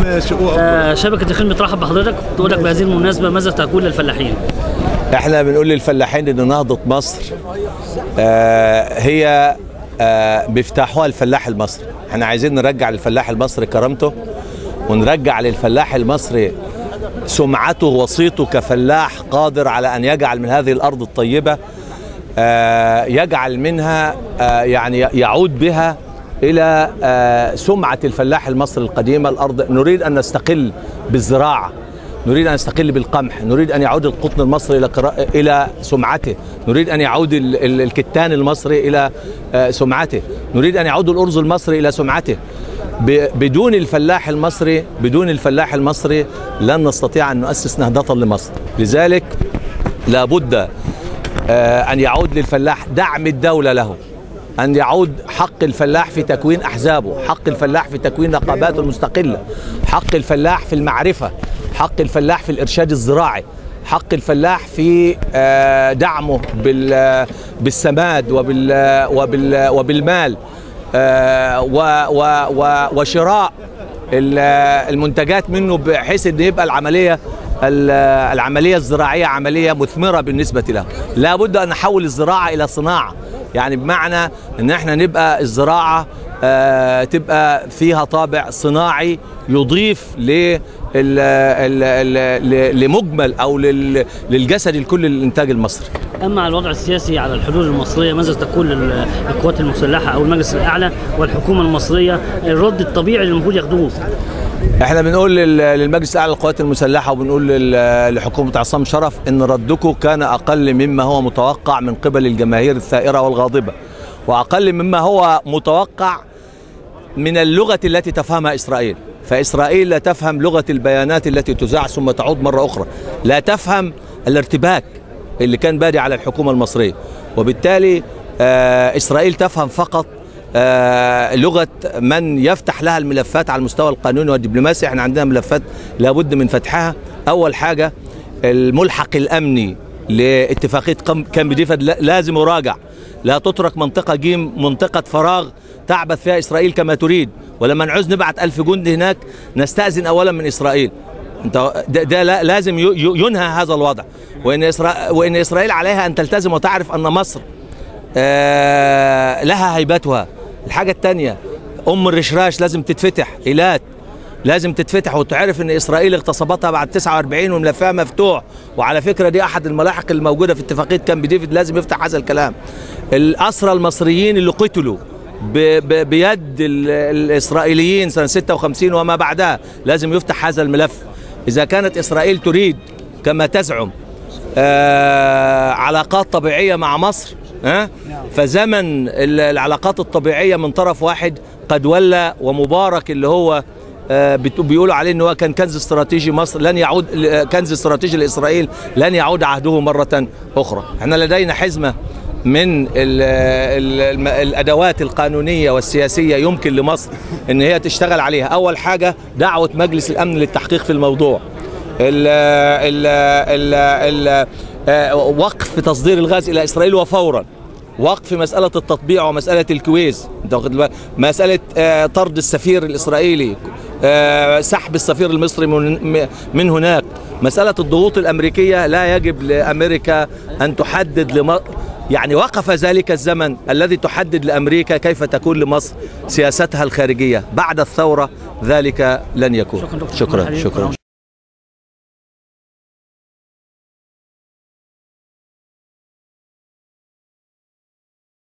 لهم شقوق آه، شبكة الخيل بترحب بحضرتك تقول لك بهذه المناسبة ماذا تقول للفلاحين؟ احنا بنقول للفلاحين ان نهضة مصر آه، هي آه، بيفتحوها الفلاح المصري احنا عايزين نرجع للفلاح المصري كرامته ونرجع للفلاح المصري سمعته وصيته كفلاح قادر على ان يجعل من هذه الارض الطيبه آه، يجعل منها آه، يعني يعود بها الى آه، سمعه الفلاح المصري القديمه الارض نريد ان نستقل بالزراعه نريد ان نستقل بالقمح نريد ان يعود القطن المصري الى قرا... الى سمعته نريد ان يعود ال... ال- الكتان المصري الى آه، سمعته نريد ان يعود الارز المصري الى سمعته ب... بدون الفلاح المصري بدون الفلاح المصري لن نستطيع ان نؤسس نهضه لمصر لذلك لابد آه، أن يعود للفلاح دعم الدولة له أن يعود حق الفلاح في تكوين أحزابه حق الفلاح في تكوين نقاباته المستقلة حق الفلاح في المعرفة حق الفلاح في الإرشاد الزراعي حق الفلاح في آه، دعمه بال- بالسماد وبال وبال وبالمال آه، و- و- و- وشراء ال- المنتجات منه بحيث ان يبقى العمليه ال- العمليه الزراعيه عمليه مثمره بالنسبه له لابد ان نحول الزراعه الى صناعه يعني بمعنى ان احنا نبقى الزراعه آه، تبقى فيها طابع صناعي يضيف ل ال- ال- ال- ل- لمجمل او لل- للجسد الكل للانتاج المصري أما على الوضع السياسي على الحدود المصرية ماذا تقول لل- للقوات المسلحة أو المجلس الأعلى والحكومة المصرية الرد الطبيعي اللي المفروض ياخدوه؟ احنا بنقول لل- للمجلس الاعلى للقوات المسلحه وبنقول لل- لحكومه عصام شرف ان ردكم كان اقل مما هو متوقع من قبل الجماهير الثائره والغاضبه واقل مما هو متوقع من اللغه التي تفهمها اسرائيل فاسرائيل لا تفهم لغه البيانات التي تذاع ثم تعود مره اخرى لا تفهم الارتباك اللي كان بادي على الحكومه المصريه وبالتالي آه اسرائيل تفهم فقط آه لغه من يفتح لها الملفات على المستوى القانوني والدبلوماسي احنا عندنا ملفات لابد من فتحها اول حاجه الملحق الامني لاتفاقيه قم- كامب ديفيد لا- لازم يراجع لا تترك منطقه جيم منطقه فراغ تعبث فيها اسرائيل كما تريد ولما نعوز نبعت ألف جندي هناك نستأذن اولا من اسرائيل انت ده, ده لا- لازم ي- ي- ينهى هذا الوضع وان اسرائيل وان اسرائيل عليها ان تلتزم وتعرف ان مصر آه، لها هيبتها الحاجة التانية أم الرشراش لازم تتفتح إيلات لازم تتفتح وتعرف ان اسرائيل اغتصبتها بعد 49 وملفها مفتوح وعلى فكره دي احد الملاحق الموجوده في اتفاقيه كامب ديفيد لازم يفتح هذا الكلام الاسرى المصريين اللي قتلوا ب- ب- بيد ال- الاسرائيليين سنه 56 وما بعدها لازم يفتح هذا الملف اذا كانت اسرائيل تريد كما تزعم آه علاقات طبيعيه مع مصر ها فزمن ال- العلاقات الطبيعيه من طرف واحد قد ولى ومبارك اللي هو آه، بت- بيقولوا عليه ان هو كان كنز استراتيجي مصر لن يعود ل- كنز استراتيجي لاسرائيل لن يعود عهده مره اخرى احنا لدينا حزمه من ال ال ال الادوات القانونيه والسياسيه يمكن لمصر ان هي تشتغل عليها اول حاجه دعوه مجلس الامن للتحقيق في الموضوع ال ال ال ال آه، وقف تصدير الغاز الى اسرائيل وفورا وقف مسألة التطبيع ومسألة الكويز انت واخد بالك؟ مسألة آه، طرد السفير الإسرائيلي آه، سحب السفير المصري من, من هناك مسألة الضغوط الأمريكية لا يجب لأمريكا أن تحدد لم... يعني وقف ذلك الزمن الذي تحدد لأمريكا كيف تكون لمصر سياستها الخارجية بعد الثورة ذلك لن يكون شكراً دكتور شكرا محمد شكرا, حبيب. شكرا.